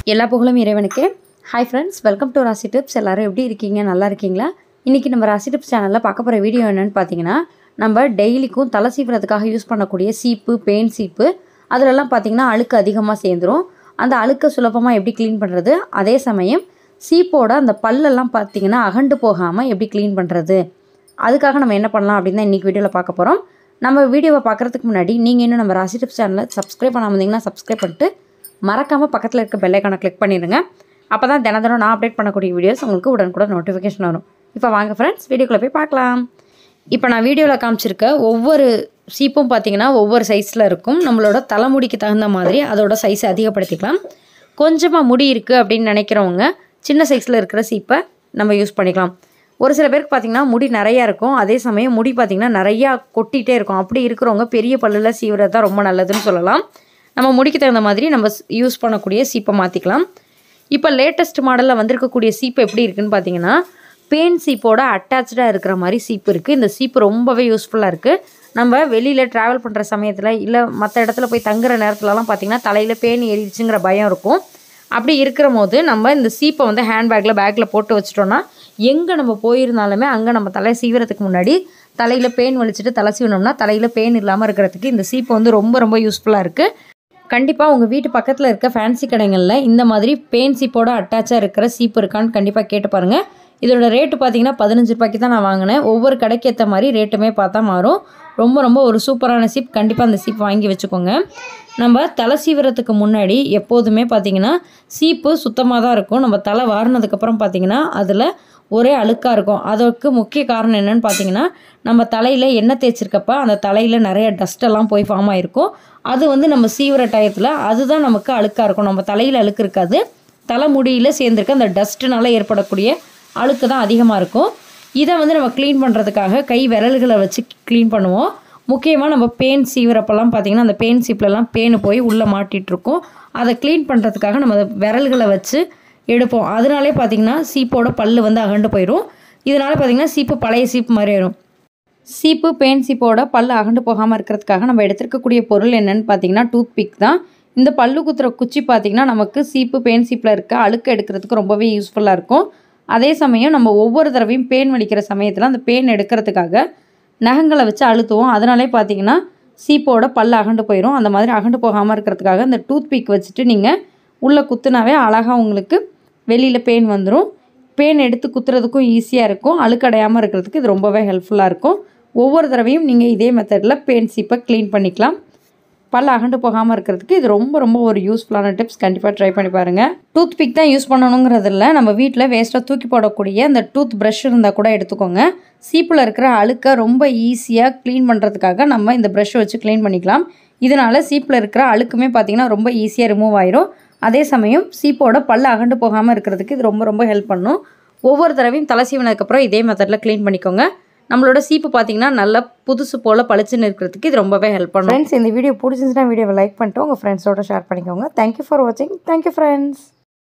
எல்லா புகழும் இறைவனுக்கு hi friends welcome to Rasi tips எல்லாரும் எப்படி இருக்கீங்க நல்லா இருக்கீங்களா இன்றைக்கி நம்ம ராசி டிப்ஸ் சேனலில் பார்க்க போகிற வீடியோ என்னென்னு பார்த்தீங்கன்னா நம்ம டெய்லிக்கும் தலை சீவுறதுக்காக யூஸ் பண்ணக்கூடிய சீப்பு பெயின் சீப்பு அதிலெல்லாம் பார்த்தீங்கன்னா அழுக்கு அதிகமாக சேர்ந்துரும் அந்த அழுக்கை சுலபமாக எப்படி க்ளீன் பண்ணுறது அதே சமயம் சீப்போட அந்த பல்லெல்லாம் பார்த்தீங்கன்னா அகண்டு போகாமல் எப்படி க்ளீன் பண்ணுறது அதுக்காக நம்ம என்ன பண்ணலாம் அப்படின்னு தான் இன்றைக்கி வீடியோவில் பார்க்க போகிறோம் நம்ம வீடியோவை பார்க்குறதுக்கு முன்னாடி நீங்கள் இன்னும் நம்ம ராசி டிப்ஸ் சேனலை சப்ஸ்கிரைப் பண்ணாமல் இருந்தீங்கன்னா சப்ஸ்கிரைப் பண்ணிட்டு மறக்காமல் பக்கத்தில் இருக்க பெல் ஐக்கானை கிளிக் பண்ணிடுங்க அப்போ தான் தினம் தினம் நான் அப்டேட் பண்ணக்கூடிய வீடியோஸ் உங்களுக்கு உடனுக்குடன் நோட்டிஃபிகேஷன் வரும் இப்போ வாங்க ஃப்ரெண்ட்ஸ் வீடியோக்குள்ளே போய் பார்க்கலாம் இப்போ நான் வீடியோவில் காமிச்சிருக்க ஒவ்வொரு சீப்பும் பார்த்தீங்கன்னா ஒவ்வொரு சைஸில் இருக்கும் நம்மளோட தலைமுடிக்கு தகுந்த மாதிரி அதோட சைஸை அதிகப்படுத்திக்கலாம் கொஞ்சமாக முடி இருக்குது அப்படின்னு நினைக்கிறவங்க சின்ன சைஸில் இருக்கிற சீப்பை நம்ம யூஸ் பண்ணிக்கலாம் ஒரு சில பேருக்கு பார்த்திங்கன்னா முடி நிறையா இருக்கும் அதே சமயம் முடி பார்த்திங்கன்னா நிறையா கொட்டிகிட்டே இருக்கும் அப்படி இருக்கிறவங்க பெரிய பல்லில் சீவுறது தான் ரொம்ப நல்லதுன்னு சொல்லலாம் நம்ம முடிக்கு தகுந்த மாதிரி நம்ம யூஸ் பண்ணக்கூடிய சீப்பை மாற்றிக்கலாம் இப்போ லேட்டஸ்ட் மாடலில் வந்திருக்கக்கூடிய சீப்பு எப்படி இருக்குன்னு பார்த்தீங்கன்னா பேன் சீப்போட அட்டாச்சாக இருக்கிற மாதிரி சீப்பு இருக்குது இந்த சீப்பு ரொம்பவே யூஸ்ஃபுல்லாக இருக்குது நம்ம வெளியில் ட்ராவல் பண்ணுற சமயத்தில் இல்லை மற்ற இடத்துல போய் தங்குற நேரத்துலலாம் பார்த்திங்கன்னா தலையில் பேன் ஏறிடுச்சுங்கிற பயம் இருக்கும் அப்படி இருக்கிற போது நம்ம இந்த சீப்பை வந்து ஹேண்ட்பேக்கில் பேக்கில் போட்டு வச்சிட்டோன்னா எங்கே நம்ம போயிருந்தாலுமே அங்கே நம்ம தலையை சீவுறதுக்கு முன்னாடி தலையில் பேன் வலிச்சுட்டு தலை சீவனோம்னா தலையில் பேன் இல்லாமல் இருக்கிறதுக்கு இந்த சீப்பு வந்து ரொம்ப ரொம்ப யூஸ்ஃபுல்லாக இருக்குது கண்டிப்பாக உங்கள் வீட்டு பக்கத்தில் இருக்க ஃபேன்சி கடைகளில் இந்த மாதிரி பேன் சீப்போட அட்டாச்சாக இருக்கிற சீப்பு இருக்கான்னு கண்டிப்பாக கேட்டு பாருங்கள் இதோட ரேட்டு பார்த்தீங்கன்னா பதினஞ்சு ரூபாய்க்கு தான் நான் வாங்கினேன் ஒவ்வொரு கடைக்கு ஏற்ற மாதிரி ரேட்டுமே பார்த்தா மாறும் ரொம்ப ரொம்ப ஒரு சூப்பரான சீப் கண்டிப்பாக அந்த சீப் வாங்கி வச்சுக்கோங்க நம்ம தலை சீவுறதுக்கு முன்னாடி எப்போதுமே பார்த்திங்கன்னா சீப்பு சுத்தமாக தான் இருக்கும் நம்ம தலை வாரினதுக்கப்புறம் பார்த்திங்கன்னா அதில் ஒரே அழுக்காக இருக்கும் அதற்கு முக்கிய காரணம் என்னென்னு பார்த்தீங்கன்னா நம்ம தலையில் எண்ணெய் தேய்ச்சிருக்கப்ப அந்த தலையில் நிறைய டஸ்ட்டெல்லாம் போய் ஃபார்ம் ஆகிருக்கும் அது வந்து நம்ம சீவுற டயத்தில் அதுதான் நமக்கு அழுக்காக இருக்கும் நம்ம தலையில் அழுக்கு இருக்காது தலைமுடியில் சேர்ந்துருக்க அந்த டஸ்ட்டுனால ஏற்படக்கூடிய அழுக்கு தான் அதிகமாக இருக்கும் இதை வந்து நம்ம க்ளீன் பண்ணுறதுக்காக கை விரல்களை வச்சு க்ளீன் பண்ணுவோம் முக்கியமாக நம்ம பேன் சீவுறப்பெல்லாம் பார்த்திங்கன்னா அந்த பேன் சீப்லலாம் பேனு போய் உள்ளே மாட்டிகிட்ருக்கோம் அதை க்ளீன் பண்ணுறதுக்காக நம்ம விரல்களை வச்சு எடுப்போம் அதனாலே பார்த்திங்கன்னா சீப்போட பல் வந்து அகண்டு போயிடும் இதனால் பார்த்திங்கன்னா சீப்பு பழைய சீப்பு மாதிரி ஆயிரும் சீப்பு பேன் சீப்போட பல் அகண்டு போகாமல் இருக்கிறதுக்காக நம்ம எடுத்துருக்கக்கூடிய பொருள் என்னென்னு பார்த்தீங்கன்னா டூத் பிக் தான் இந்த பல்லு குத்துற குச்சி பார்த்திங்கன்னா நமக்கு சீப்பு பேன் சீப்பில் இருக்க அழுக்கு எடுக்கிறதுக்கு ரொம்பவே யூஸ்ஃபுல்லாக இருக்கும் அதே சமயம் நம்ம ஒவ்வொரு தடவையும் பேன் வலிக்கிற சமயத்தில் அந்த பேன் எடுக்கிறதுக்காக நகங்களை வச்சு அழுத்துவோம் அதனாலே பார்த்தீங்கன்னா சீப்போட பல் அகண்டு போயிடும் அந்த மாதிரி அகண்டு போகாமல் இருக்கிறதுக்காக இந்த டூத் பிக் வச்சுட்டு நீங்கள் உள்ளே குத்துனாவே அழகாக உங்களுக்கு வெளியில் பேன் வந்துடும் பேன் எடுத்து குத்துறதுக்கும் ஈஸியாக இருக்கும் அழுக்கடையாமல் இருக்கிறதுக்கு இது ரொம்பவே ஹெல்ப்ஃபுல்லாக இருக்கும் ஒவ்வொரு தடவையும் நீங்கள் இதே மெத்தடில் பேன் சீப்பை க்ளீன் பண்ணிக்கலாம் பல் அகண்டு போகாமல் இருக்கிறதுக்கு இது ரொம்ப ரொம்ப ஒரு யூஸ்ஃபுல்லான டிப்ஸ் கண்டிப்பாக ட்ரை பண்ணி பாருங்கள் டூத் பிக் தான் யூஸ் பண்ணணுங்கிறது இல்லை நம்ம வீட்டில் வேஸ்ட்டாக தூக்கி போடக்கூடிய அந்த டூத் ப்ரஷ் இருந்தால் கூட எடுத்துக்கோங்க சீப்பில் இருக்கிற அழுக்கை ரொம்ப ஈஸியாக க்ளீன் பண்ணுறதுக்காக நம்ம இந்த ப்ரஷ் வச்சு க்ளீன் பண்ணிக்கலாம் இதனால் சீப்பில் இருக்கிற அழுக்குமே பார்த்திங்கன்னா ரொம்ப ஈஸியாக ரிமூவ் ஆயிரும் அதே சமயம் சீப்போட பல்ல அகண்டு போகாமல் இருக்கிறதுக்கு இது ரொம்ப ரொம்ப ஹெல்ப் பண்ணும் ஒவ்வொரு தடவையும் தலை சீவனதுக்கப்புறம் இதே மெத்தடில் க்ளீன் பண்ணிக்கோங்க நம்மளோட சீப்பு பார்த்தீங்கன்னா நல்லா புதுசு போல் பளிச்சுன்னு இருக்கிறதுக்கு இது ரொம்பவே ஹெல்ப் பண்ணும் ஃப்ரெண்ட்ஸ் இந்த வீடியோ பிடிச்சிருந்துச்சுன்னா வீடியோவை லைக் பண்ணிட்டு உங்கள் ஃப்ரெண்ட்ஸோட ஷேர் பண்ணிக்கோங்க தேங்க்யூ ஃபார் வாட்சிங் தேங்க்யூ ஃப்ரெண்ட்ஸ்